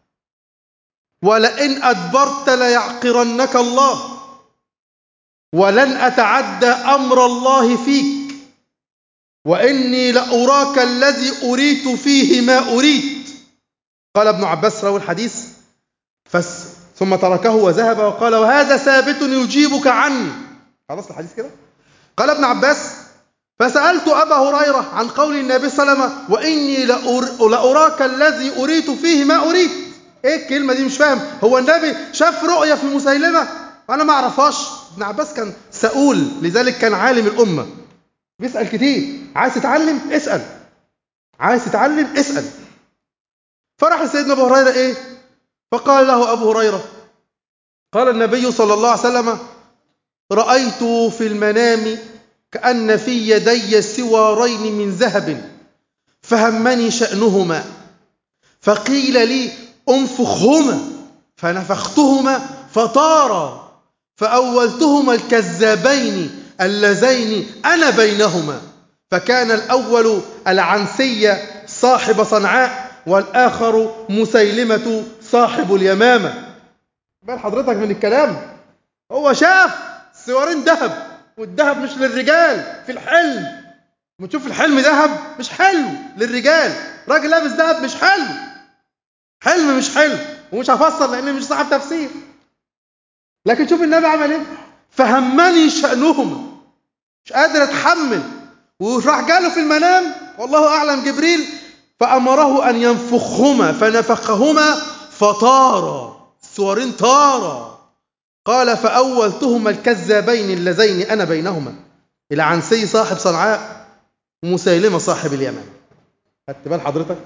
ولئن ادبرت ليعقرنك الله ولن أتعدى أمر الله فيك وإني لأراك الذي أريت فيه ما أريد قال ابن عباس روى الحديث فس ثم تركه وذهب وقال وهذا ثابت يجيبك عني خلاص الحديث كده قال ابن عباس فسألت أبا هريرة عن قول النبي صلى الله عليه وسلم وإني لأراك الذي أريت فيه ما أريد إيه الكلمة دي مش فاهم هو النبي شاف رؤية في مسيلمة وأنا ما أعرفهاش ابن عباس كان سؤول لذلك كان عالم الأمة بيسأل كتير عايز تتعلم اسأل عايز تتعلم اسأل فرح لسيدنا أبو هريرة إيه فقال له أبو هريرة قال النبي صلى الله عليه وسلم رأيت في المنام كأن في يدي سوارين من ذهب فهمني شأنهما فقيل لي انفخهما فنفختهما فطارا فأولتهما الكذابين اللذين أنا بينهما فكان الأول العنسية صاحب صنعاء والآخر مسيلمة صاحب اليمامة بال حضرتك من الكلام هو شاف سوارين ذهب والذهب مش للرجال في الحلم لما تشوف الحلم ذهب مش حلو للرجال راجل لابس ذهب مش حلو حلم مش حلو ومش هفسر لان مش صاحب تفسير لكن شوف النبي عمل ايه فهمني شأنهما مش قادر اتحمل وراح جاله في المنام والله اعلم جبريل فامره ان ينفخهما فنفخهما فطارا السوارين طارا قال فاولتهما الكذابين اللذين انا بينهما الى عنسي صاحب صنعاء ومسيلمه صاحب اليمن خدت بال حضرتك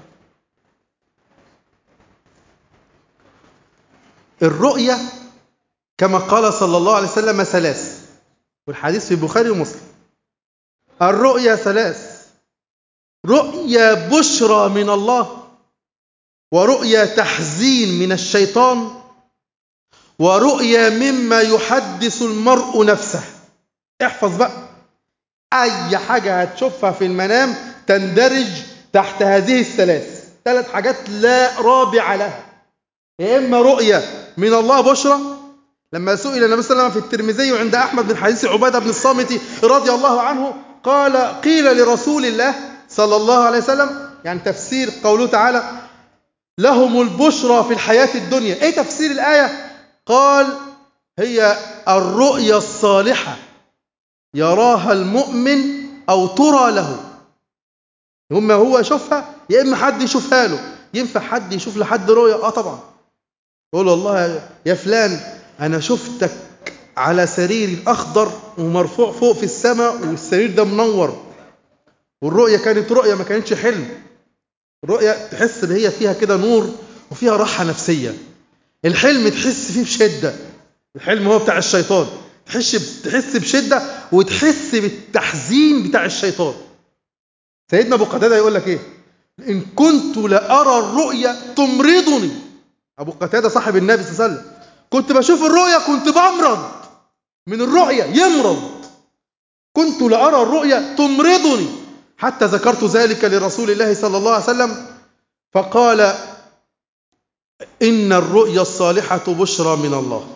الرؤيه كما قال صلى الله عليه وسلم ثلاث والحديث في البخاري ومسلم الرؤيا ثلاث رؤيا بشرى من الله ورؤيا تحزين من الشيطان ورؤيا مما يحدث المرء نفسه احفظ بقى اي حاجه هتشوفها في المنام تندرج تحت هذه الثلاث ثلاث حاجات لا رابع لها يا اما رؤيا من الله بشرى لما سئل النبي صلى الله عليه وسلم في الترمذي وعند احمد من حديث عباده بن الصامت رضي الله عنه قال قيل لرسول الله صلى الله عليه وسلم يعني تفسير قوله تعالى لهم البشرى في الحياه الدنيا ايه تفسير الايه قال هي الرؤيا الصالحه يراها المؤمن او ترى له اما هو يشوفها يا اما حد يشوفها له ينفع حد يشوف لحد رؤيا اه طبعا يقول والله يا فلان أنا شفتك على سرير أخضر ومرفوع فوق في السماء والسرير ده منور والرؤية كانت رؤية ما كانتش حلم الرؤية تحس ان هي فيها كده نور وفيها راحة نفسية الحلم تحس فيه بشدة الحلم هو بتاع الشيطان تحس تحس بشدة وتحس بالتحزين بتاع الشيطان سيدنا أبو قتادة يقول لك إيه إن كنت لأرى الرؤيا تمرضني أبو قتادة صاحب النبي صلى الله عليه وسلم كنت بشوف الرؤيا كنت بمرض من الرؤيا يمرض كنت لأرى الرؤيا تمرضني حتى ذكرت ذلك لرسول الله صلى الله عليه وسلم فقال إن الرؤيا الصالحة بشرى من الله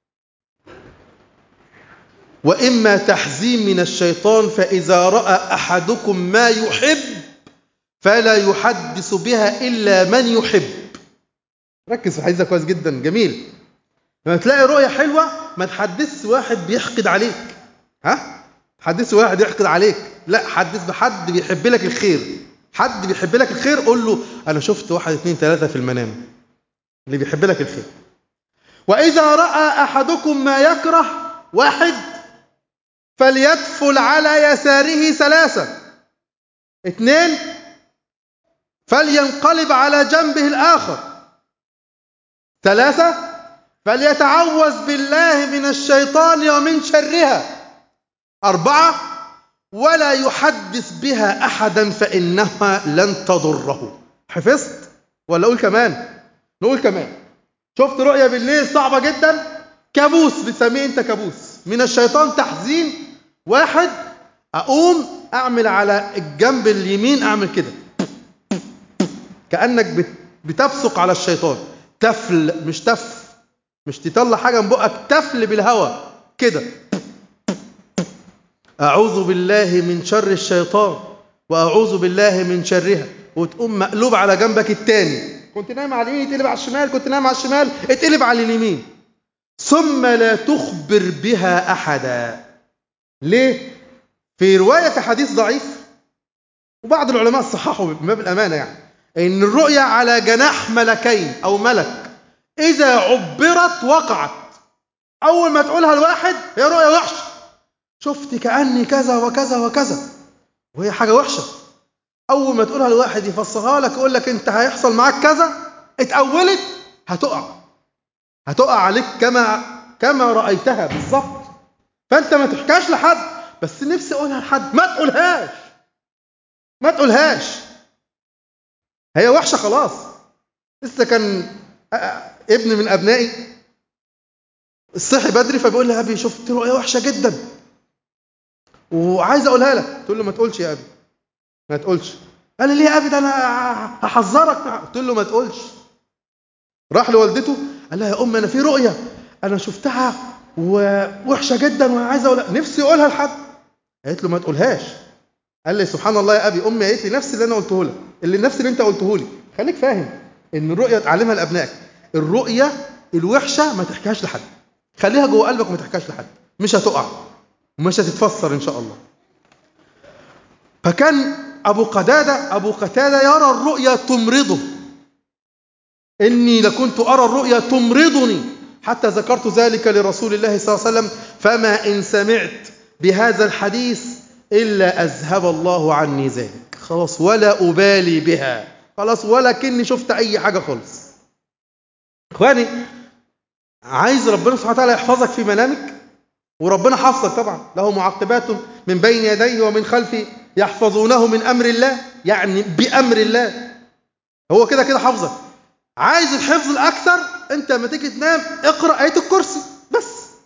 وإما تحزين من الشيطان فإذا رأى أحدكم ما يحب فلا يحدث بها إلا من يحب ركز في الحديث كويس جدا جميل لما تلاقي رؤية حلوة ما تحدثش واحد بيحقد عليك ها حدث واحد يحقد عليك لا حدث بحد بيحب لك الخير حد بيحب لك الخير قول له أنا شفت واحد اثنين ثلاثة في المنام اللي بيحب لك الخير وإذا رأى أحدكم ما يكره واحد فليدفل على يساره ثلاثة اثنين فلينقلب على جنبه الآخر ثلاثة فليتعوذ بالله من الشيطان ومن شرها أربعة ولا يحدث بها أحدا فإنها لن تضره حفظت ولا أقول كمان نقول كمان شفت رؤية بالليل صعبة جدا كابوس بتسميه أنت كابوس من الشيطان تحزين واحد أقوم أعمل على الجنب اليمين أعمل كده كأنك بتفسق على الشيطان تفل مش تف مش تطلع حاجة من بقك تفل بالهواء كده أعوذ بالله من شر الشيطان وأعوذ بالله من شرها وتقوم مقلوب على جنبك التاني كنت نايم على اليمين اتقلب على الشمال كنت نايم على الشمال اتقلب على اليمين ثم لا تخبر بها أحدا ليه؟ في رواية في حديث ضعيف وبعض العلماء صححوا من باب الأمانة يعني إن الرؤيا على جناح ملكين أو ملك إذا عبرت وقعت أول ما تقولها الواحد هي رؤيا وحشة شفت كأني كذا وكذا وكذا وهي حاجة وحشة أول ما تقولها الواحد يفسرها لك يقول لك أنت هيحصل معاك كذا اتأولت هتقع هتقع عليك كما كما رأيتها بالظبط فأنت ما تحكاش لحد بس نفسي أقولها لحد ما تقولهاش ما تقولهاش هي وحشة خلاص لسه كان ابن من أبنائي الصحي بدري فبيقول لي أبي شفت رؤية وحشة جدا وعايز أقولها لك تقول له ما تقولش يا أبي ما تقولش قال لي ليه يا أبي ده أنا هحذرك قلت له ما تقولش راح لوالدته قال لها يا أم أنا في رؤية أنا شفتها ووحشة جدا وعايز أقولها نفسي أقولها لحد قالت له ما تقولهاش قال لي سبحان الله يا أبي أمي قالت لي نفس اللي أنا قلته لك اللي نفس اللي أنت قلته لي خليك فاهم إن الرؤية تعلمها لأبنائك الرؤية الوحشة ما تحكيهاش لحد خليها جوه قلبك وما تحكيهاش لحد مش هتقع ومش هتتفسر إن شاء الله فكان أبو قتادة أبو قتادة يرى الرؤيا تمرضه إني لكنت أرى الرؤيا تمرضني حتى ذكرت ذلك لرسول الله صلى الله عليه وسلم فما إن سمعت بهذا الحديث إلا أذهب الله عني ذلك خلاص ولا أبالي بها خلاص ولا كني شفت أي حاجة خالص إخواني عايز ربنا سبحانه وتعالى يحفظك في منامك وربنا حفظك طبعا له معقبات من بين يديه ومن خلفه يحفظونه من أمر الله يعني بأمر الله هو كده كده حفظك عايز الحفظ الأكثر أنت لما تيجي تنام اقرأ آية الكرسي بس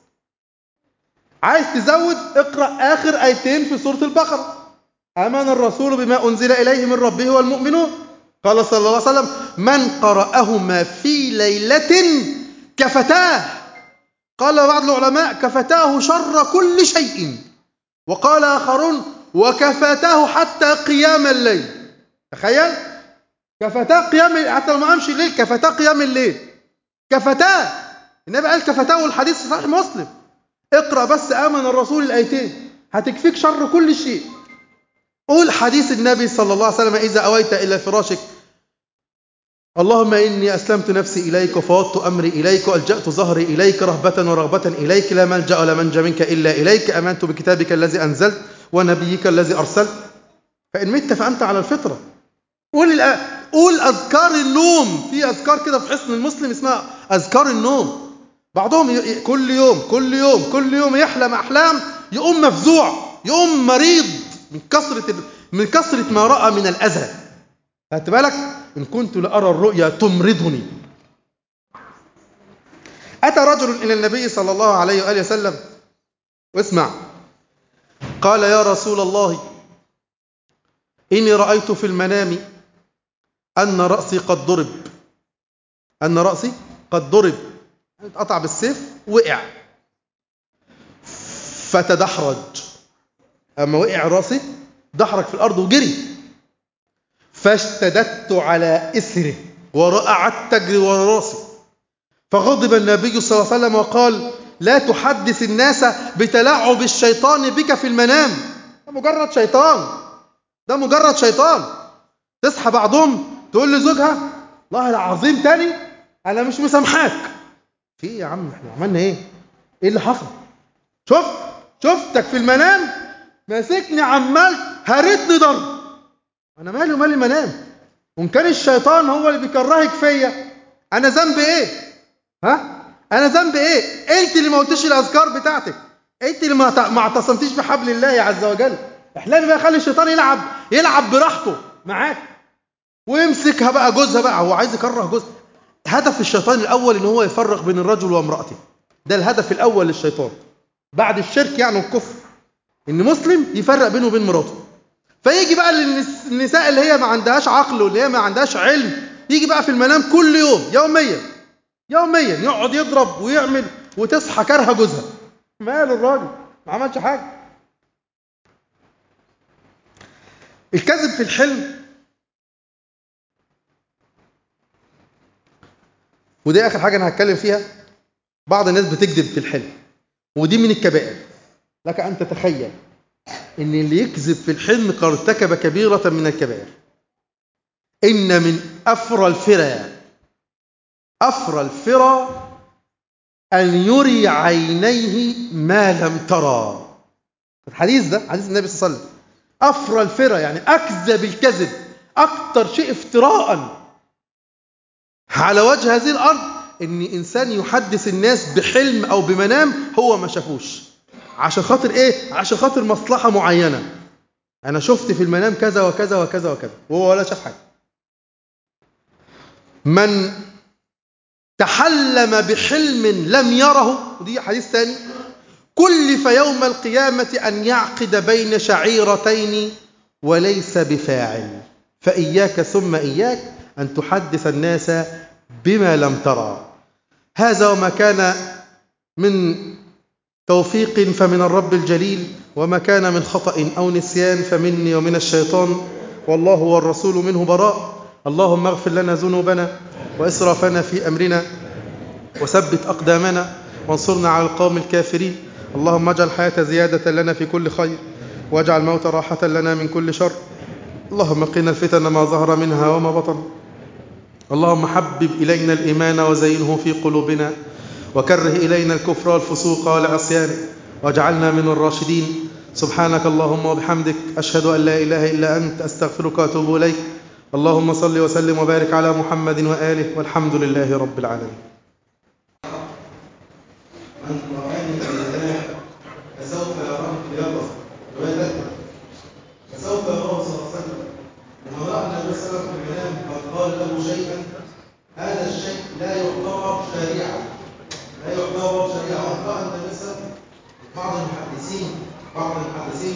عايز تزود اقرأ آخر آيتين في سورة البقرة آمن الرسول بما أنزل إليه من ربه والمؤمنون قال صلى الله عليه وسلم من قرأهما في ليلة كفتاه قال بعض العلماء كفتاه شر كل شيء وقال آخرون وكفتاه حتى قيام الليل تخيل كفتاه قيام حتى لو ما امشي الليل كفتاه قيام الليل كفتاه النبي قال كفتاه والحديث في صحيح مسلم اقرا بس امن الرسول الايتين هتكفيك شر كل شيء قول حديث النبي صلى الله عليه وسلم اذا اويت الى فراشك اللهم اني اسلمت نفسي اليك وفوضت امري اليك والجات ظهري اليك رهبه ورغبه اليك لا ملجا ولا منجا منك الا اليك امنت بكتابك الذي انزلت ونبيك الذي ارسلت فان مت فانت على الفطره قول قول اذكار النوم في اذكار كده في حصن المسلم اسمها اذكار النوم بعضهم كل يوم كل يوم كل يوم يحلم احلام يقوم مفزوع يقوم مريض من كثره من كثره ما راى من الاذى خدت بالك ان كنت لارى الرؤيا تمرضني اتى رجل الى النبي صلى الله عليه واله وسلم واسمع قال يا رسول الله إني رأيت في المنام أن رأسي قد ضرب أن رأسي قد ضرب اتقطع بالسيف وقع فتدحرج أما وقع راسي دحرج في الأرض وجري فاشتددت على إثره ورأعت تجري ورا راسي فغضب النبي صلى الله عليه وسلم وقال لا تحدث الناس بتلاعب الشيطان بك في المنام ده مجرد شيطان ده مجرد شيطان تصحى بعضهم تقول لزوجها والله العظيم تاني انا مش مسامحاك في ايه يا عم احنا عملنا ايه ايه اللي حصل شفت شفتك في المنام ماسكني عمال هرتني ضرب انا مالي ومال المنام وان كان الشيطان هو اللي بيكرهك فيا انا ذنبي ايه ها انا ذنبي ايه انت اللي ما قلتيش الاذكار بتاعتك انت اللي ما اعتصمتيش بحبل الله عز وجل احلامي بقى خلي الشيطان يلعب يلعب براحته معاك ويمسكها بقى جوزها بقى هو عايز يكره جوزها هدف الشيطان الاول ان هو يفرق بين الرجل وامراته ده الهدف الاول للشيطان بعد الشرك يعني والكفر ان مسلم يفرق بينه وبين مراته فيجي بقى للنساء اللي هي ما عندهاش عقل واللي هي ما عندهاش علم يجي بقى في المنام كل يوم يوميا يوميا يقعد يضرب ويعمل وتصحى كارهه جوزها مال الراجل ما عملش حاجه الكذب في الحلم ودي اخر حاجه انا هتكلم فيها بعض الناس بتكذب في الحلم ودي من الكبائر لك ان تتخيل ان اللي يكذب في الحلم قد ارتكب كبيره من الكبائر ان من افرى الفرى افرى الفرى ان يري عينيه ما لم ترى الحديث ده حديث النبي صلى الله عليه وسلم افرى الفرى يعني اكذب الكذب اكتر شيء افتراء على وجه هذه الأرض إن إنسان يحدث الناس بحلم أو بمنام هو ما شافوش عشان خاطر إيه؟ عشان خاطر مصلحة معينة أنا شفت في المنام كذا وكذا وكذا وكذا وهو ولا شاف حاجة من تحلم بحلم لم يره ودي حديث ثاني كلف يوم القيامة أن يعقد بين شعيرتين وليس بفاعل فإياك ثم إياك أن تحدث الناس بما لم ترى هذا وما كان من توفيق فمن الرب الجليل وما كان من خطأ أو نسيان فمني ومن الشيطان والله والرسول منه براء اللهم اغفر لنا ذنوبنا وإسرافنا في أمرنا وثبت أقدامنا وانصرنا على القوم الكافرين اللهم اجعل الحياة زيادة لنا في كل خير واجعل الموت راحة لنا من كل شر اللهم قنا الفتن ما ظهر منها وما بطن اللهم حبب إلينا الإيمان وزينه في قلوبنا وكره إلينا الكفر والفسوق والعصيان واجعلنا من الراشدين سبحانك اللهم وبحمدك أشهد أن لا إله إلا أنت أستغفرك وأتوب إليك اللهم صل وسلم وبارك على محمد وآله والحمد لله رب العالمين من رآني في المنام فسوف يراه في يقظة ويذكر فسوف يراه صلى الله عليه وسلم ومن رأى النبي صلى الله عليه وسلم في المنام قد قال له شيئا هذا الشيء لا يعتبر شريعة لا يعتبر شريعة ومن رأى النبي صلى الله عليه وسلم بعض المحدثين بعض المحدثين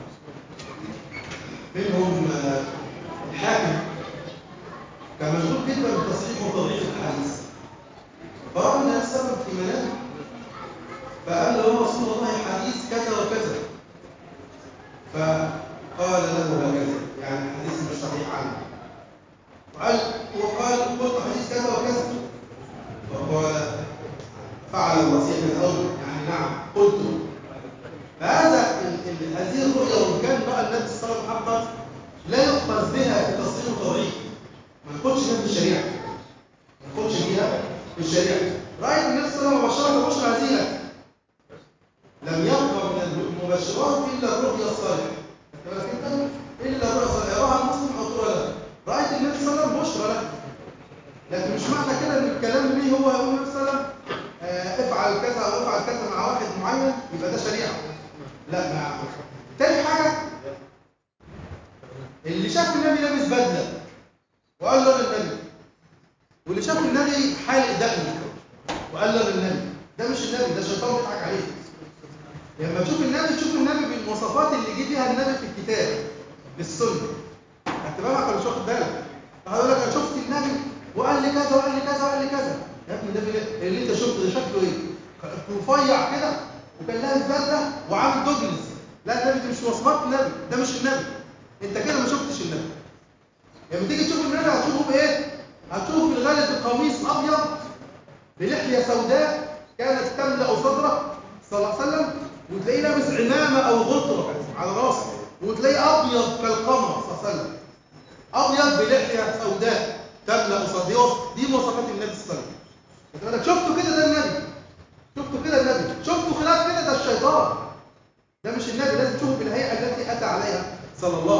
منهم آه، الحاكم كان مشغول جدا بتصحيح وتضعيف الحديث فرأى النبي صلى الله عليه وسلم في منامه فقال له يا رسول الله حديث كذا وكذا فقال له هكذا يعني الحديث مش صحيح عنه وقال وقال قلت حديث كذا وكذا فقال فعل الوصية من الأول يعني نعم قلت فهذا ال- ال- هذه الرؤيا وإن كان بقى النبي صلى الله عليه وسلم حقا لا يؤخذ بها في تصحيح وتضعيف ما ناخدش بها في الشريعة ما ناخدش بها في الشريعة رأيت النبي صلى الله عليه وسلم مبشرة بشرى هزيلة لم يبقى من المبشرات الا الرؤيا الصالحه خدت بالك انت الا الرؤيا الصالحه يراها المسلم او ترى له رايت النبي صلى الله عليه وسلم بشرى له لكن مش معنى كده ان الكلام ليه هو يقول النبي صلى الله عليه وسلم آه، افعل كذا او افعل كذا مع واحد معين يبقى ده شريعه لا ما تاني حاجه اللي شاف النبي لابس بدله وقال له للنبي واللي شاف النبي حالق دقنه وقال له للنبي ده مش النبي ده الشيطان بيضحك عليه لما تشوف النبي تشوف النبي بالمواصفات اللي جه بيها النبي في الكتاب بالسنه شكله ايه رفيع كده وكان لابس بدله وعامل دوجلز لا النبي دي مش مواصفات النبي ده مش النبي انت كده ما شفتش النبي لما تيجي تشوف النبي هتشوفه بايه هتشوفه في الغالب بقميص ابيض بلحيه سوداء كانت تملا صدره صلى الله عليه وسلم وتلاقيه لابس عمامه او غطره على راسه وتلاقيه ابيض كالقمر صلى الله عليه وسلم ابيض بلحيه سوداء تملا صدره دي مواصفات النبي صلى الله عليه وسلم انت بالك شفته كده ده النبي شفته كده النبي شفته خلاف كده ده الشيطان ده مش النبي لازم تشوفه بالهيئه التي اتى عليها صلى الله